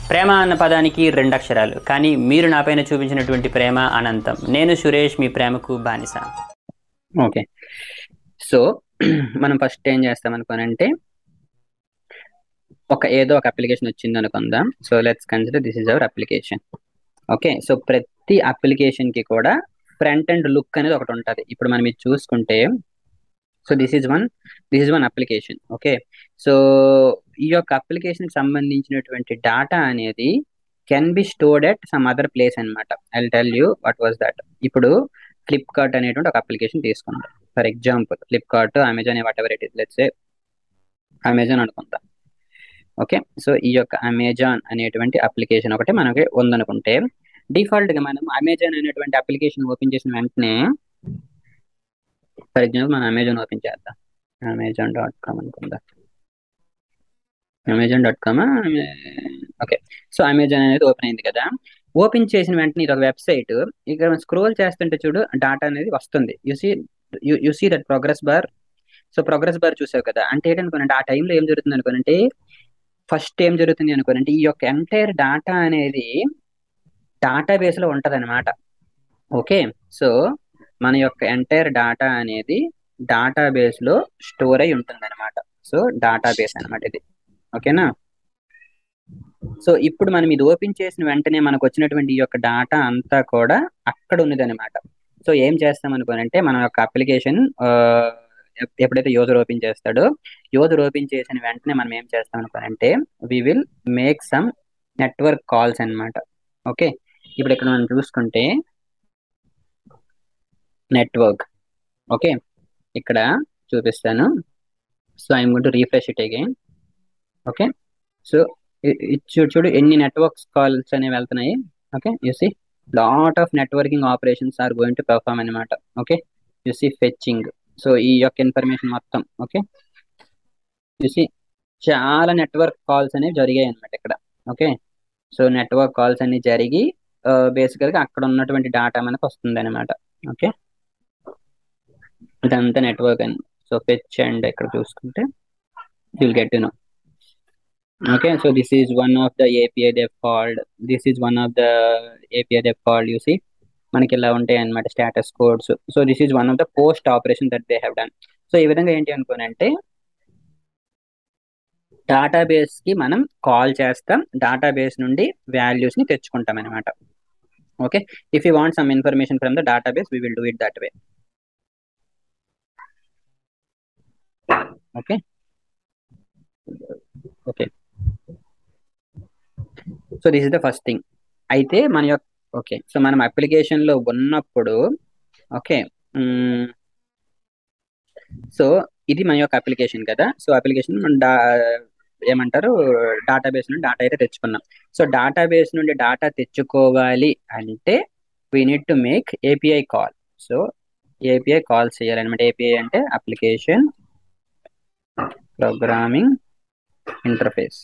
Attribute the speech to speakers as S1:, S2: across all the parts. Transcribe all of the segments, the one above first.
S1: ప్రేమ అన్న పదానికి రెండు అక్షరాలు కానీ మీరు నాపైన చూపించినటువంటి ప్రేమ అనంతం నేను సురేష్ మీ ప్రేమకు బానిస ఓకే సో మనం ఫస్ట్ ఏం చేస్తాం అనుకోనంటే ఒక ఏదో ఒక అప్లికేషన్ వచ్చింది అనుకుందాం so let's consider this is our application okay so ప్రతి అప్లికేషన్ కి కూడా ఫ్రంట్ అండ్ లుక్ అనేది ఒకటి ఉంటుంది ఇప్పుడు మనం ఇది చూసుకుంటే so this is one this is one application okay so ఈ యొక్క అప్లికేషన్ సంబంధించినటువంటి డాటా అనేది can be stored at some other place అనమాట I tell you what was that ఇప్పుడు ఫ్లిప్కార్ట్ అనేటువంటి ఒక అప్లికేషన్ తీసుకుందాం for example Flipkart Amazon whatever it is let's Amazon అనుకుందాం ఓకే సో ఈ యొక్క అమెజాన్ అనేటువంటి అప్లికేషన్ ఒకటి మనకి ఉందనుకుంటే డిఫాల్ట్ గా మనం అమెజాన్ అనేటువంటి అప్లికేషన్ ఓపెన్ చేసిన వెంటనే ఫర్ ఎగ్జాంపుల్ మనం అమెజాన్ ఓపెన్ చేద్దాం అమెజాన్ డాట్ కామ్ అనుకుందాం Amazon dot com okay so Amazon అనేది ఓపెన్ అయింది కదా ఓపెన్ చేసిన వెంటనే ఇది ఒక వెబ్సైట్ ఇక్కడ స్క్రోల్ చేస్తుంటే చూడు డాటా అనేది వస్తుంది you see you see that progress bar so progress bar చూసావు కదా అంటే ఏంటనుకోనంటే ఆ టైంలో ఏం జరుగుతుంది అనుకోనంటే ఫస్ట్ ఏం జరుగుతుంది అనుకోనంటే ఈ యొక్క ఎంటైర్ డాటా అనేది డేటాబేస్ లో ఉంటది అనమాట ఓకే సో మన యొక్క ఎంటైర్ డాటా అనేది డేటాబేస్ లో స్టోర్ అయి ఉంటుంది అనమాట సో డేటాబేస్ అనమాట ఇది ఓకేనా సో ఇప్పుడు మనం ఇది ఓపెన్ చేసిన వెంటనే మనకు వచ్చినటువంటి ఈ యొక్క డాటా అంతా కూడా అక్కడ ఉన్నది అనమాట సో ఏం చేస్తాం అనుకోనంటే మన యొక్క అప్లికేషన్ ఎప్పుడైతే యూజర్ ఓపెన్ చేస్తాడో యూజర్ ఓపెన్ చేసిన వెంటనే మనం ఏం చేస్తాం అనుకోనంటే we will make some network calls అనమాట ఓకే ఇప్పుడు ఇక్కడ మనం చూసుకుంటే నెట్వర్క్ ఓకే ఇక్కడ చూపిస్తాను so I'm good to refresh it again okay so చూడు చూడు ఎన్ని నెట్వర్క్స్ కాల్స్ అనేవి వెళ్తున్నాయి okay you see lot of networking operations are going to perform అనమాట ఓకే యూసి ఫెచ్చింగ్ సో ఈ యొక్క ఇన్ఫర్మేషన్ మొత్తం ఓకే చూసి చాలా నెట్వర్క్ కాల్స్ అనేవి జరిగాయి అనమాట ఇక్కడ ఓకే సో నెట్వర్క్ కాల్స్ అన్ని జరిగి బేసికల్గా అక్కడ ఉన్నటువంటి డేటా మనకు వస్తుంది అనమాట ఓకే ఇదంతా నెట్వర్క్ అని సో ఫెచ్ అండ్ ఇక్కడ చూసుకుంటే will get to know okay so this is one of the api they've called this is one of the api they've called you see మనకి ఇలా ఉంటాయి అనమాట status codes so this is one of the post operation that they have done so ఈ విధంగా ఏంటి అనుకోనంటే database కి మనం call చేస్తాం డేటాబేస్ నుండి వాల్యూస్ ని తెచ్చుకుంటాం అనమాట okay if you want some information from the database we will do it that way okay okay so this is the first thing అయితే మన యొక్క ఓకే సో మనం అప్లికేషన్ లో ఉన్నప్పుడు ఓకే సో ఇది మన యొక్క అప్లికేషన్ కదా సో అప్లికేషన్ మనం డా ఏమంటారు డేటాబేస్ నుండి డాటా అయితే తెచ్చుకున్నాం సో డేటాబేస్ నుండి డాటా తెచ్చుకోవాలి అంటే we need to make API call so API call చేయాలన్నమాట ఏపీఐ అంటే application programming interface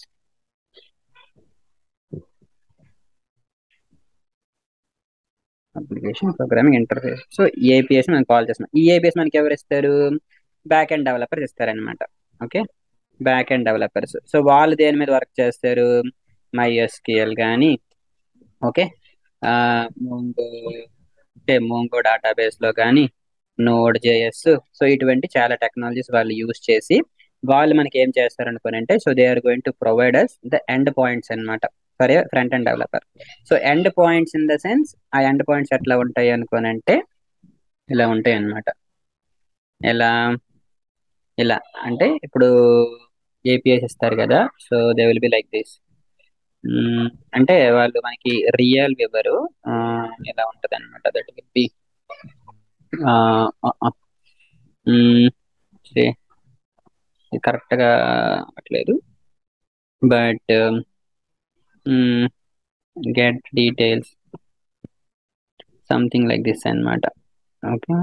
S1: application programming interface so APIs మనం కాల్ చేస్తున్నాం ఈ ఏపీఎస్ మనకి ఎవరు ఇస్తారు బ్యాక్ ఎండ్ డెవలపర్స్ ఇస్తారనమాట okay back end developers so వాళ్ళు దేని మీద వర్క్ చేస్తారు మైఎస్క్యూఎల్ కానీ ఓకే మోంగో అంటే మోంగో డేటాబేస్ లో కానీ నోడ్ జేఎస్ సో ఇటువంటి చాలా టెక్నాలజీస్ వాళ్ళు యూజ్ చేసి వాళ్ళు మనకి ఏం చేస్తారు అనుకోనంటే so they are going to provide us the end points అనమాట for a front end developer so end points in the sense ఆ ఎండ్ పాయింట్స్ ఎట్లా ఉంటాయి అనుకోనంటే ఇలా ఉంటాయి అనమాట ఎలా ఇలా అంటే ఇప్పుడు ఏపీఎస్ ఇస్తారు కదా so they will be like this అంటే వాళ్ళు మనకి రియల్ ఇవ్వరు ఇలా ఉంటది అనమాట దట్ విల్ బి కరెక్ట్ గా అట్లేదు but get details something like this అనమాట ఓకే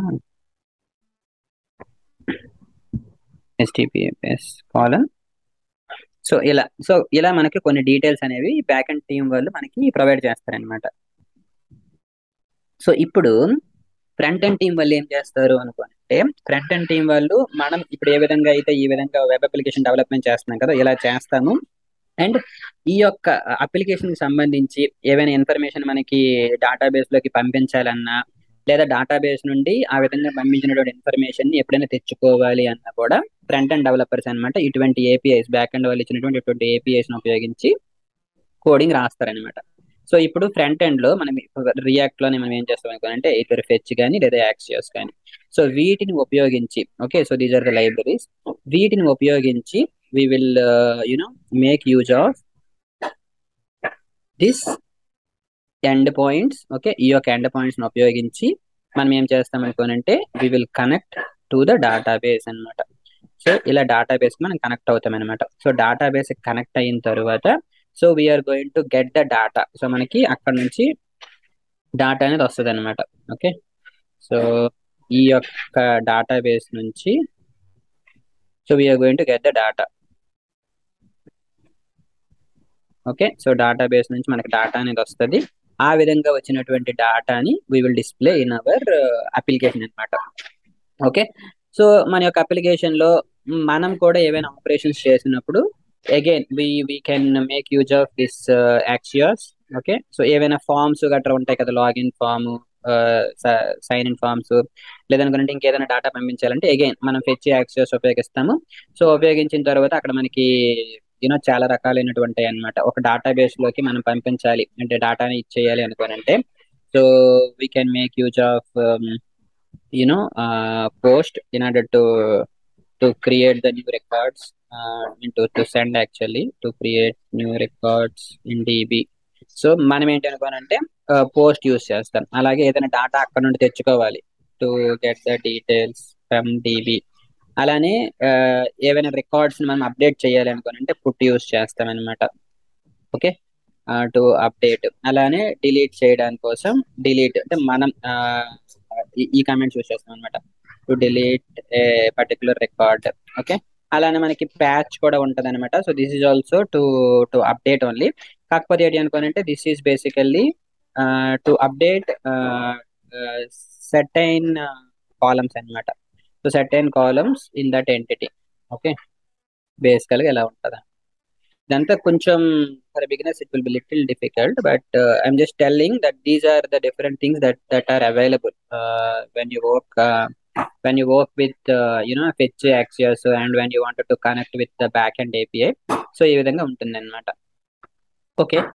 S1: ఎస్టిపిఎస్ కాలన్ సో ఇలా సో ఇలా మనకి కొన్ని డీటెయిల్స్ అనేవి బ్యాక్ అండ్ టీం వాళ్ళు మనకి ప్రొవైడ్ చేస్తారనమాట సో ఇప్పుడు ఫ్రంట్ అండ్ టీం వాళ్ళు ఏం చేస్తారు అనుకుంటే ఫ్రంట్ అండ్ టీం వాళ్ళు మనం ఇప్పుడు ఏ విధంగా అయితే ఈ విధంగా వెబ్ అప్లికేషన్ డెవలప్మెంట్ చేస్తున్నాం కదా ఇలా చేస్తాము అండ్ ఈ యొక్క అప్లికేషన్ కి సంబంధించి ఏవైనా ఇన్ఫర్మేషన్ మనకి డేటాబేస్ లోకి పంపించాలన్నా లేదా డేటాబేస్ నుండి ఆ విధంగా పంపించినటువంటి ఇన్ఫర్మేషన్ ని ఎప్పుడైనా తెచ్చుకోవాలి అన్నా కూడా ఫ్రంట్ అండ్ డెవలపర్స్ అన్నమాట ఇటువంటి ఏపీఐస్ బ్యాక్ అండ్ వాళ్ళు ఇచ్చినటువంటి ఇటువంటి ఏపీఐస్ ని ఉపయోగించి కోడింగ్ రాస్తారనమాట సో ఇప్పుడు ఫ్రంట్ ఎండ్ లో మనం రియాక్ట్ లోనే మనం ఏం చేస్తాం అనుకోనంటే ఇద్దరు ఫెచ్ కానీ లేదా యాక్సియస్ కానీ సో వీటిని ఉపయోగించి okay so these are the libraries వీటిని ఉపయోగించి we will you know make use of this end points okay ఈ యొక్క ఎండ్ పాయింట్స్ ని ఉపయోగించి మనం ఏం చేస్తాం అనుకోనంటే we will connect to the database అన్నమాట సో ఇలా డేటాబేస్ కి మనం కనెక్ట్ అవుతాం అనమాట సో డేటాబేస్ కనెక్ట్ అయిన తర్వాత so we're going to get the data so మనకి అక్కడ నుంచి డాటా అనేది వస్తుంది అనమాట ఓకే సో ఈ యొక్క డేటాబేస్ నుంచి so we're going to get the data okay so database నుంచి మనకి డాటా అనేది వస్తుంది ఆ విధంగా వచ్చినటువంటి డాటాని we will display in our application అనమాట ఓకే సో మన యొక్క అప్లికేషన్ లో మనం కూడా ఏవైనా ఆపరేషన్స్ చేసినప్పుడు again we we can make use of this Axios okay so ఏవైనా ఫామ్స్ గట్రా ఉంటాయి కదా login form sign in forms లేదనుకుంటే ఇంకేదైనా డేటా పంపించాలంటే అగైన్ మనం ఫెచ్ యాక్సియస్ ఉపయోగిస్తాము సో ఉపయోగించిన తర్వాత అక్కడ మనకి యూనో చాలా రకాలైనటువంటి అనమాట ఒక డేటాబేస్ లోకి మనం పంపించాలి అంటే డేటాని ఇచ్చేయాలి అనుకోనంటే so we can make use of you know post in order to to create the new records to to send actually to create new records in DB so మనం ఏంటి అనుకోనంటే పోస్ట్ యూస్ చేస్తాం అలాగే ఏదైనా డేటా అక్కడ నుండి తెచ్చుకోవాలి to get the details from DB అలానే ఏవైనా రికార్డ్స్ మనం అప్డేట్ చేయాలి అనుకోనంటే పుట్ యూస్ చేస్తాం అనమాట ఓకే టు అప్డేట్ అలానే డిలీట్ చేయడానికి కోసం డిలీట్ అంటే మనం ఈ కామెంట్స్ యూస్ చేస్తాం అనమాట to delete a particular record okay అలానే మనకి ప్యాచ్ కూడా ఉంటది అనమాట so this is also to to update only కాకపోతే ఏంటి అనుకోనంటే this is basically to update certain columns అనమాట so certain columns in that entity okay బేసికల్ గా ఎలా ఉంటుందా ఇదంతా కొంచెం for beginners it will be little difficult but I'm just telling that these are the different things that that are available when you work when you work with uh, you know fetch axios and when you wanted to connect with the backend API so ఈ విధంగా ఉంటుంది అనమాట okay